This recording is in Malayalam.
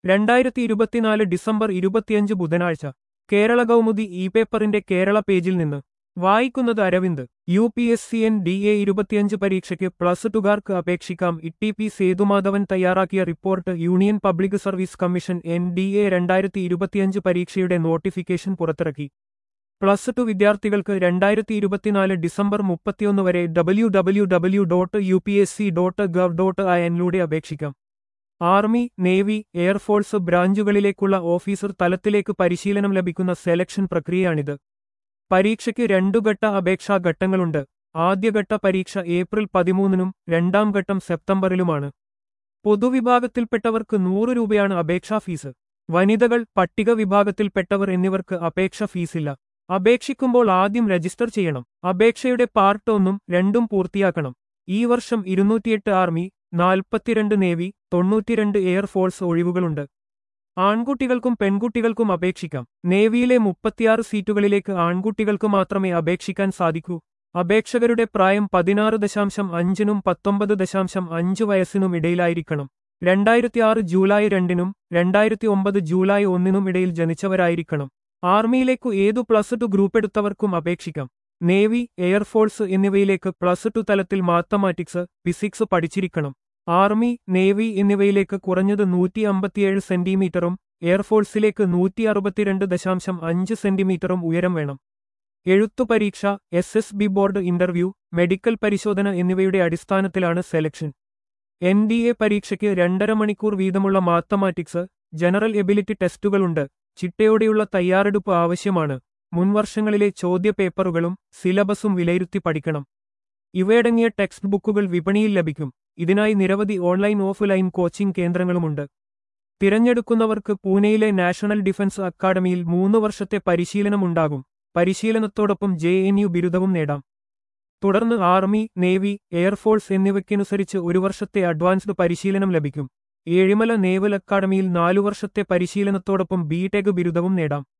രണ്ടായിരത്തി ഇരുപത്തിനാല് ഡിസംബർ ഇരുപത്തിയഞ്ച് ബുധനാഴ്ച കേരള കൗമുദി ഇ പേപ്പറിന്റെ കേരള പേജിൽ നിന്ന് വായിക്കുന്നത് Aravind U P S C N D A ഇരുപത്തിയഞ്ച് പരീക്ഷയ്ക്ക് പ്ലസ് ടുകാർക്ക് അപേക്ഷിക്കാം ഇ പി സേതുമാധവൻ തയ്യാറാക്കിയ report union public service commission N D A രണ്ടായിരത്തി ഇരുപത്തിയഞ്ച് പരീക്ഷയുടെ നോട്ടിഫിക്കേഷൻ പുറത്തിറക്കി പ്ലസ് ടു വിദ്യാർത്ഥികൾക്ക് രണ്ടായിരത്തി ഇരുപത്തിനാല് ഡിസംബർ മുപ്പത്തിയൊന്ന് വരെ W W W dot U P S C dot gov dot I എന്നിലൂടെ അപേക്ഷിക്കാം ആർമി നേവി എയർഫോഴ്സ് ബ്രാഞ്ചുകളിലേക്കുള്ള ഓഫീസർ തലത്തിലേക്ക് പരിശീലനം ലഭിക്കുന്ന സെലക്ഷൻ പ്രക്രിയയാണിത് പരീക്ഷയ്ക്ക് രണ്ടുഘട്ട അപേക്ഷാ ഘട്ടങ്ങളുണ്ട് ആദ്യഘട്ട പരീക്ഷ ഏപ്രിൽ പതിമൂന്നിനും രണ്ടാം ഘട്ടം സെപ്റ്റംബറിലുമാണ് പൊതുവിഭാഗത്തിൽപ്പെട്ടവർക്ക് നൂറ് രൂപയാണ് അപേക്ഷാ ഫീസ് വനിതകൾ പട്ടിക വിഭാഗത്തിൽപ്പെട്ടവർ എന്നിവർക്ക് അപേക്ഷ ഫീസില്ല അപേക്ഷിക്കുമ്പോൾ ആദ്യം രജിസ്റ്റർ ചെയ്യണം അപേക്ഷയുടെ പാർട്ട് ഒന്നും രണ്ടും പൂർത്തിയാക്കണം ഈ വർഷം ഇരുന്നൂറ്റിയെട്ട് ആർമി നാൽപ്പത്തിരണ്ട് നേവി തൊണ്ണൂറ്റിരണ്ട് എയർഫോഴ്സ് ഒഴിവുകളുണ്ട് ആൺകുട്ടികൾക്കും പെൺകുട്ടികൾക്കും അപേക്ഷിക്കാം നേവിയിലെ മുപ്പത്തിയാറ് സീറ്റുകളിലേക്ക് ആൺകുട്ടികൾക്ക് മാത്രമേ അപേക്ഷിക്കാൻ സാധിക്കൂ അപേക്ഷകരുടെ പ്രായം പതിനാറ് ദശാംശം അഞ്ചിനും പത്തൊമ്പത് ദശാംശം അഞ്ച് വയസ്സിനും ഇടയിലായിരിക്കണം രണ്ടായിരത്തിയാറ് ജൂലൈ രണ്ടിനും രണ്ടായിരത്തി ഒമ്പത് ജൂലൈ ഒന്നിനും ഇടയിൽ ജനിച്ചവരായിരിക്കണം ആർമിയിലേക്കു ഏതു പ്ലസ് ടു ഗ്രൂപ്പെടുത്തവർക്കും അപേക്ഷിക്കാം നേവി എയർഫോഴ്സ് എന്നിവയിലേക്ക് പ്ലസ് ടു തലത്തിൽ മാത്തമാറ്റിക്സ് ഫിസിക്സ് പഠിച്ചിരിക്കണം ആർമി നേവി എന്നിവയിലേക്ക് കുറഞ്ഞത് നൂറ്റി അമ്പത്തിയേഴ് സെന്റിമീറ്ററും എയർഫോഴ്സിലേക്ക് നൂറ്റി അറുപത്തിരണ്ട് ദശാംശം അഞ്ച് സെന്റിമീറ്ററും ഉയരം വേണം എഴുത്തു പരീക്ഷ S S B board interview medical പരിശോധന എന്നിവയുടെ അടിസ്ഥാനത്തിലാണ് സെലക്ഷൻ എൻ ഡി എ പരീക്ഷയ്ക്ക് രണ്ടര മണിക്കൂർ വീതമുള്ള മാത്തമാറ്റിക്സ് ജനറൽ എബിലിറ്റി ടെസ്റ്റുകളുണ്ട് ചിട്ടയോടെയുള്ള തയ്യാറെടുപ്പ് ആവശ്യമാണ് മുൻവർഷങ്ങളിലെ ചോദ്യപേപ്പറുകളും സിലബസും വിലയിരുത്തി പഠിക്കണം ഇവയടങ്ങിയ ടെക്സ്റ്റ് ബുക്കുകൾ വിപണിയിൽ ലഭിക്കും ഇതിനായി നിരവധി ഓൺലൈൻ ഓഫ്ലൈൻ കോച്ചിംഗ് കേന്ദ്രങ്ങളുമുണ്ട് തിരഞ്ഞെടുക്കുന്നവർക്ക് പൂനെയിലെ നാഷണൽ ഡിഫൻസ് അക്കാദമിയിൽ മൂന്ന് വർഷത്തെ പരിശീലനമുണ്ടാകും പരിശീലനത്തോടൊപ്പം ജെ എൻ യു ബിരുദവും നേടാം തുടർന്ന് ആർമി നേവി എയർഫോഴ്സ് എന്നിവയ്ക്കനുസരിച്ച് ഒരു വർഷത്തെ അഡ്വാൻസ്ഡ് പരിശീലനം ലഭിക്കും ഏഴിമല നേവൽ അക്കാദമിയിൽ നാലു വർഷത്തെ പരിശീലനത്തോടൊപ്പം ബിടെക് ബിരുദവും നേടാം